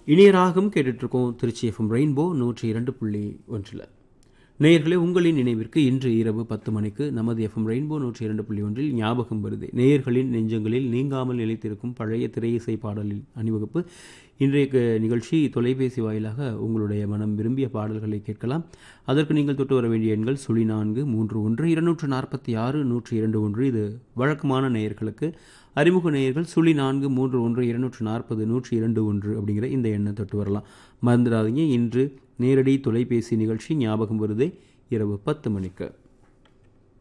இணையராகம் கேட்டுட்ருக்கோம் Tiruchi FM Rainbow நூற்றி இரண்டு புள்ளி ஒன்றில் நேயர்களே உங்களின் நினைவிற்கு இன்று இரவு பத்து மணிக்கு நமது எஃப்எம் ரெயின்போ நூற்றி இரண்டு புள்ளி ஒன்றில் ஞாபகம் வருது நேயர்களின் நெஞ்சங்களில் நீங்காமல் நிலைத்திருக்கும் பழைய திரையிசை பாடலில் அணிவகுப்பு இன்றைய க- நிகழ்ச்சி தொலைபேசி வாயிலாக உங்களுடைய மனம் விரும்பிய பாடல்களை கேட்கலாம் அதற்கு நீங்கள் தொட்டு வர வேண்டிய எண்கள் சுழி நான்கு மூன்று ஒன்று இருநூற்று நாற்பத்தி ஆறு நூற்றி இரண்டு ஒன்று இது வழக்கமான நேயர்களுக்கு அறிமுக நேயர்கள் சுழி நான்கு மூன்று ஒன்று இருநூற்று நாற்பது நூற்றி இரண்டு ஒன்று அப்படிங்கிற இந்த எண்ணை தொட்டு வரலாம் மறந்துடாதீங்க இன்று நேரடி தொலைபேசி நிகழ்ச்சி ஞாபகம் வருதே இரவு பத்து மணிக்கு